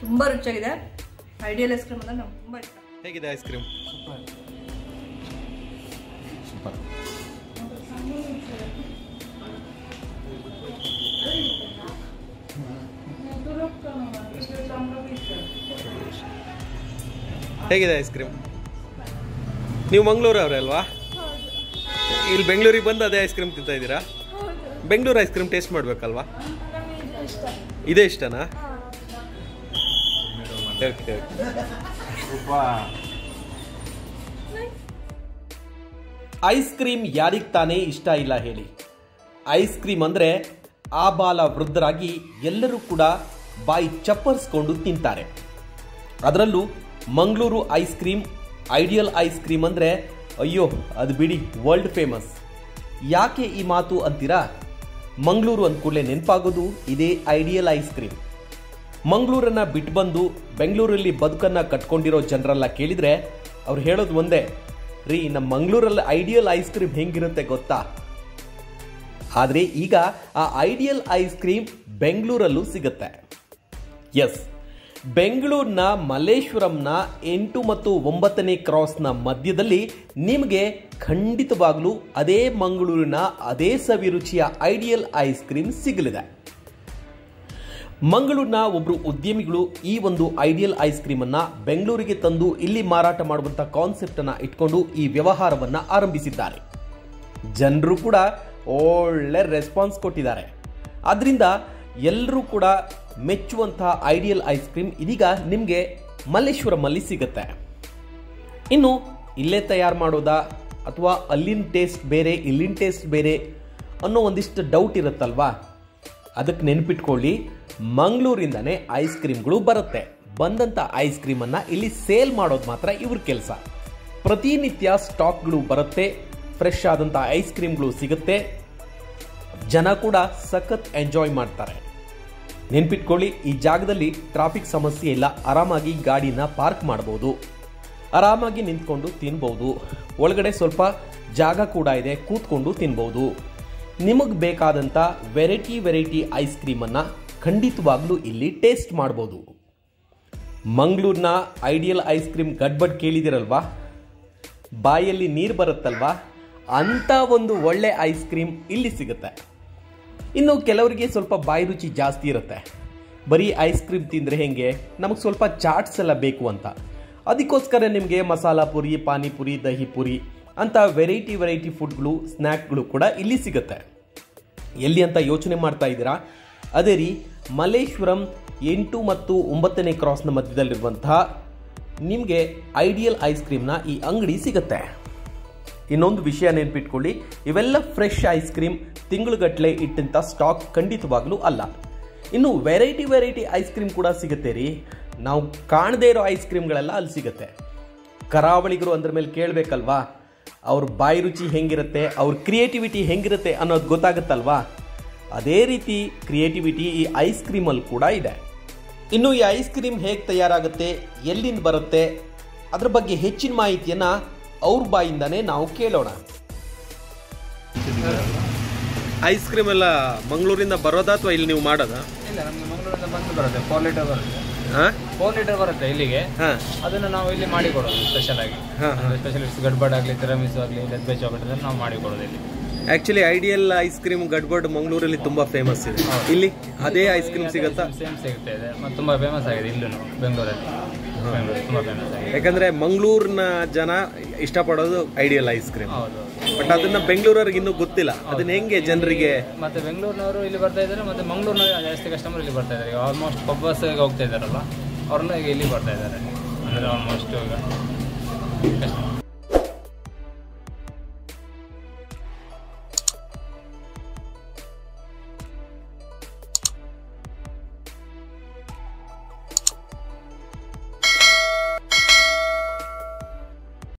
ತುಂಬ ರುಚಿಯಾಗಿದೆ ideal ice cream ಅಂದರೆ ನಮ್ಗೆ ತುಂಬ ಇಷ್ಟ ಹೇಗಿದೆ ಐಸ್ ಕ್ರೀಮ್ ಸೂಪರ್ ಹೇಗಿದೆ ಐಸ್ ಕ್ರೀಮ್ ನೀವು ಮಂಗಳೂರು ಅವರೇ ಅಲ್ವಾ ಇಲ್ಲಿ ಬೆಂಗಳೂರಿಗೆ ಬಂದು ಅದೇ ಐಸ್ ಕ್ರೀಮ್ ತಿಂತಾ ಇದ್ದೀರಾ ಬೆಂಗಳೂರು ಐಸ್ ಕ್ರೀಮ್ ಟೇಸ್ಟ್ ಮಾಡಬೇಕಲ್ವಾ ಇದೇ ಇಷ್ಟನಾ ಓಕೆ ಓಕೆ ಐಸ್ ಕ್ರೀಮ್ ಯಾರಿಗೆ ತಾನೇ ಇಷ್ಟ ಇಲ್ಲ ಹೇಳಿ ಐಸ್ ಕ್ರೀಮ್ ಅಂದರೆ ಆ ಬಾಲ ವೃದ್ಧರಾಗಿ ಎಲ್ಲರೂ ಕೂಡ ಬಾಯಿ ಚಪ್ಪರಿಸ್ಕೊಂಡು ತಿಂತಾರೆ ಅದರಲ್ಲೂ Mangalore ice cream Ideal ice cream ಅಂದರೆ ಅಯ್ಯೋ ಅದು ಬಿಡಿ ವರ್ಲ್ಡ್ ಫೇಮಸ್ ಯಾಕೆ ಈ ಮಾತು ಅಂತೀರಾ ಮಂಗಳೂರು ಅಂದ ಕೂಡಲೇ ನೆನಪಾಗೋದು ಇದೇ ಐಡಿಯಲ್ ಐಸ್ ಕ್ರೀಮ್ ಮಂಗಳೂರನ್ನ ಬಿಟ್ಟು ಬಂದು ಬೆಂಗಳೂರಲ್ಲಿ ಬದುಕನ್ನ ಕಟ್ಕೊಂಡಿರೋ ಜನರೆಲ್ಲ ಕೇಳಿದ್ರೆ ಅವ್ರು ಹೇಳೋದು ಒಂದೇ ರೀ ನಮ್ಮ ಮಂಗಳೂರಲ್ಲಿ ಐಡಿಯಲ್ ಐಸ್ ಕ್ರೀಮ್ ಹೆಂಗಿರುತ್ತೆ ಗೊತ್ತಾ ಆದರೆ ಈಗ ಆ ಐಡಿಯಲ್ ಐಸ್ ಕ್ರೀಮ್ ಬೆಂಗಳೂರಲ್ಲೂ ಸಿಗುತ್ತೆ ಎಸ್ ಬೆಂಗಳೂರಿನ ಮಲ್ಲೇಶ್ವರಂನ ಎಂಟು ಮತ್ತು ಒಂಬತ್ತನೇ ಕ್ರಾಸ್ನ ಮಧ್ಯದಲ್ಲಿ ನಿಮಗೆ ಖಂಡಿತವಾಗ್ಲೂ ಅದೇ ಮಂಗಳೂರಿನ ಅದೇ ಸವಿರುಚಿಯ ಐಡಿಯಲ್ ಐಸ್ ಕ್ರೀಮ್ ಸಿಗಲಿದೆ ಮಂಗಳೂರಿನ ಒಬ್ಬರು ಉದ್ಯಮಿಗಳು ಈ ಒಂದು ಐಡಿಯಲ್ ಐಸ್ ಕ್ರೀಮ್ ಅನ್ನ ಬೆಂಗಳೂರಿಗೆ ತಂದು ಇಲ್ಲಿ ಮಾರಾಟ ಮಾಡುವಂತ ಕಾನ್ಸೆಪ್ಟ್ ಅನ್ನ ಇಟ್ಕೊಂಡು ಈ ವ್ಯವಹಾರವನ್ನ ಆರಂಭಿಸಿದ್ದಾರೆ ಜನರು ಕೂಡ ಒಳ್ಳೆ ರೆಸ್ಪಾನ್ಸ್ ಕೊಟ್ಟಿದ್ದಾರೆ ಅದರಿಂದ ಎಲ್ಲರೂ ಕೂಡ ಮೆಚ್ಚುವಂತಹ ಐಡಿಯಲ್ ಐಸ್ ಕ್ರೀಮ್ ಇದೀಗ ನಿಮಗೆ ಮಲ್ಲೇಶ್ವರಮಲ್ಲಿ ಸಿಗುತ್ತೆ ಇನ್ನು ಇಲ್ಲೇ ತಯಾರು ಮಾಡೋದಾ ಅಥವಾ ಅಲ್ಲಿನ ಟೇಸ್ಟ್ ಬೇರೆ ಇಲ್ಲಿನ ಟೇಸ್ಟ್ ಬೇರೆ ಅನ್ನೋ ಒಂದಿಷ್ಟು ಡೌಟ್ ಇರುತ್ತಲ್ವಾ ಅದಕ್ಕೆ ನೆನ್ಪಿಟ್ಕೊಳ್ಳಿ ಮಂಗಳೂರಿಂದನೇ ಐಸ್ ಕ್ರೀಮ್ಗಳು ಬರುತ್ತೆ ಬಂದಂಥ ಐಸ್ ಕ್ರೀಮನ್ನು ಇಲ್ಲಿ ಸೇಲ್ ಮಾಡೋದು ಮಾತ್ರ ಇವ್ರ ಕೆಲಸ ಪ್ರತಿನಿತ್ಯ ಸ್ಟಾಕ್ಗಳು ಬರುತ್ತೆ ಫ್ರೆಶ್ ಆದಂಥ ಐಸ್ ಕ್ರೀಮ್ಗಳು ಸಿಗುತ್ತೆ ಜನ ಕೂಡ ಸಖತ್ ಎಂಜಾಯ್ ಮಾಡ್ತಾರೆ ನೆನ್ಪಿಟ್ಕೊಳ್ಳಿ ಈ ಜಾಗದಲ್ಲಿ ಟ್ರಾಫಿಕ್ ಸಮಸ್ಯೆ ಇಲ್ಲ ಆರಾಮಾಗಿ ಗಾಡಿನ ಪಾರ್ಕ್ ಮಾಡ್ಬೋದು ಆರಾಮಾಗಿ ನಿಂತ್ಕೊಂಡು ತಿನ್ಬೋದು ಒಳಗಡೆ ಸ್ವಲ್ಪ ಜಾಗ ಕೂಡ ಇದೆ ಕೂತ್ಕೊಂಡು ತಿನ್ಬೋದು ನಿಮಗೆ ಬೇಕಾದಂಥ ವೆರೈಟಿ ವೆರೈಟಿ ಐಸ್ ಕ್ರೀಮನ್ನು ಖಂಡಿತವಾಗ್ಲೂ ಇಲ್ಲಿ ಟೇಸ್ಟ್ ಮಾಡ್ಬೋದು ಮಂಗಳೂರಿನ ಐಡಿಯಲ್ ಐಸ್ ಕ್ರೀಮ್ ಗಡ್ಬಡ್ ಕೇಳಿದಿರಲ್ವಾ ಬಾಯಲ್ಲಿ ನೀರು ಬರುತ್ತಲ್ವಾ ಅಂಥ ಒಂದು ಒಳ್ಳೆ ಐಸ್ ಕ್ರೀಮ್ ಇಲ್ಲಿ ಸಿಗುತ್ತೆ ಇನ್ನು ಕೆಲವರಿಗೆ ಸ್ವಲ್ಪ ಬಾಯಿ ರುಚಿ ಜಾಸ್ತಿ ಇರುತ್ತೆ ಬರೀ ಐಸ್ ಕ್ರೀಮ್ ತಿಂದರೆ ಹೆಂಗೆ ನಮಗೆ ಸ್ವಲ್ಪ ಚಾಟ್ಸ್ ಎಲ್ಲ ಬೇಕು ಅಂತ ಅದಕ್ಕೋಸ್ಕರ ನಿಮಗೆ ಮಸಾಲ ಪುರಿ ಪಾನಿಪುರಿ ದಹಿ ಪುರಿ ಅಂತ ವೆರೈಟಿ ವೆರೈಟಿ ಫುಡ್ಗಳು ಸ್ನ್ಯಾಕ್ಗಳು ಕೂಡ ಇಲ್ಲಿ ಸಿಗುತ್ತೆ ಎಲ್ಲಿ ಅಂತ ಯೋಚನೆ ಮಾಡ್ತಾ ಇದ್ದೀರಾ ಅದೇ ರೀ ಮಲ್ಲೇಶ್ವರಂ ಎಂಟು ಮತ್ತು ಒಂಬತ್ತನೇ ಕ್ರಾಸ್ನ ಮಧ್ಯದಲ್ಲಿರುವಂತಹ ನಿಮಗೆ ಐಡಿಯಲ್ ಐಸ್ ಕ್ರೀಮ್ನ ಈ ಅಂಗಡಿ ಸಿಗುತ್ತೆ ಇನ್ನೊಂದು ವಿಷಯ ನೆನ್ಪಿಟ್ಕೊಳ್ಳಿ ಇವೆಲ್ಲ ಫ್ರೆಶ್ ಐಸ್ ಕ್ರೀಮ್ ತಿಂಗಳುಗಟ್ಟಲೆ ಇಟ್ಟಂಥ ಸ್ಟಾಕ್ ಖಂಡಿತವಾಗ್ಲೂ ಅಲ್ಲ ಇನ್ನು ವೆರೈಟಿ ವೆರೈಟಿ ಐಸ್ ಕ್ರೀಮ್ ಕೂಡ ಸಿಗುತ್ತೆ ರೀ ನಾವು ಕಾಣದೇ ಇರೋ ಐಸ್ ಕ್ರೀಮ್ಗಳೆಲ್ಲ ಅಲ್ಲಿ ಸಿಗುತ್ತೆ ಕರಾವಳಿಗರು ಅಂದ್ರ ಮೇಲೆ ಕೇಳಬೇಕಲ್ವಾ ಅವ್ರ ಬಾಯಿ ರುಚಿ ಹೆಂಗಿರುತ್ತೆ ಅವ್ರ ಕ್ರಿಯೇಟಿವಿಟಿ ಹೆಂಗಿರುತ್ತೆ ಅನ್ನೋದು ಗೊತ್ತಾಗುತ್ತಲ್ವಾ ಅದೇ ರೀತಿ ಕ್ರಿಯೇಟಿವಿಟಿ ಈ ಐಸ್ ಕ್ರೀಮಲ್ಲಿ ಕೂಡ ಇದೆ ಇನ್ನು ಈ ಐಸ್ ಕ್ರೀಮ್ ಹೇಗೆ ತಯಾರಾಗುತ್ತೆ ಎಲ್ಲಿಂದ ಬರುತ್ತೆ ಅದ್ರ ಬಗ್ಗೆ ಹೆಚ್ಚಿನ ಮಾಹಿತಿಯನ್ನ ಅವ್ರ ಬಾಯಿಂದಾನೇ ನಾವು ಕೇಳೋಣ ಐಸ್ ಕ್ರೀಮ್ ಎಲ್ಲ ಮಂಗಳೂರಿಂದ ಬರೋದಾ ಅಥವಾ ಇಲ್ಲಿ ನೀವು ಮಾಡೋದಾ ಇಲ್ಲ ನಮಗೆ ಮಂಗಳೂರಿಂದ ಬಂದು ಬರುತ್ತೆ ಫೋರ್ ಲೀಟರ್ ಬರುತ್ತೆ ಹಾಂ ಫೋರ್ ಲೀಟರ್ ಬರುತ್ತೆ ಇಲ್ಲಿಗೆ ಹಾಂ ಅದನ್ನು ನಾವು ಇಲ್ಲಿ ಮಾಡಿ ಕೊಡೋದು ಸ್ಪೆಷಲ್ ಆಗಿ ಹಾ, ಸ್ಪೆಷಲಿಸ್ಟ್ ಗಡ್ಬಡ್ ಆಗಲಿ ತಿರಮಿಸು ಆಗಲಿ ಲೆದ್ಬೆ ಚಾಕ್ಲೇಟ್ ಅದನ್ನು ನಾವು ಮಾಡಿ ಕೊಡೋದು ಇಲ್ಲಿ actually Ideal ice cream gadbad ಮಂಗಳೂರಲ್ಲಿ ತುಂಬಾ ಫೇಮಸ್ ಇದೆ ಇಲ್ಲಿ ಅದೇ ಐಸ್ ಕ್ರೀಮ್ ಸಿಗುತ್ತಾ ಸೇಮ್ ಸಿಗುತ್ತೆ ಇದೆ ಮತ್ತು ತುಂಬ ಫೇಮಸ್ ಆಗಿದೆ ಇಲ್ಲೂ ಬೆಂಗಳೂರಲ್ಲಿ ಬೆಂಗಳೂರು ತುಂಬ ಫೇಮಸ್ ಆಗಿದೆ ಯಾಕಂದ್ರೆ ಮಂಗಳೂರಿನ ಜನ ಇಷ್ಟಪಡೋದು ಐಡಿಯಲ್ ಐಸ್ ಕ್ರೀಮ್ ಹೌದು ಬಟ್ ಅದನ್ನ ಬೆಂಗಳೂರವ್ರಿಗೆ ಇನ್ನೂ ಗೊತ್ತಿಲ್ಲ ಅದನ್ನ ಹೆಂಗೆ ಜನರಿಗೆ ಮತ್ತೆ ಬೆಂಗಳೂರಿನವರು ಇಲ್ಲಿ ಬರ್ತಾ ಇದ್ದಾರೆ ಮತ್ತೆ ಮಂಗಳೂರಿನವರು ಜಾಸ್ತಿ ಕಸ್ಟಮರ್ ಇಲ್ಲಿ ಬರ್ತಾ ಇದ್ದಾರೆ ಆಲ್ಮೋಸ್ಟ್ ಪಬ್ಬಸ್ಗೆ ಹೋಗ್ತಾ ಇದ್ದಾರಲ್ಲ ಅವ್ರನ್ನ ಈಗ ಇಲ್ಲಿ ಬರ್ತಾ ಇದ್ದಾರೆ ಅಂದರೆ ಆಲ್ಮೋಸ್ಟ್ ಈಗ customer.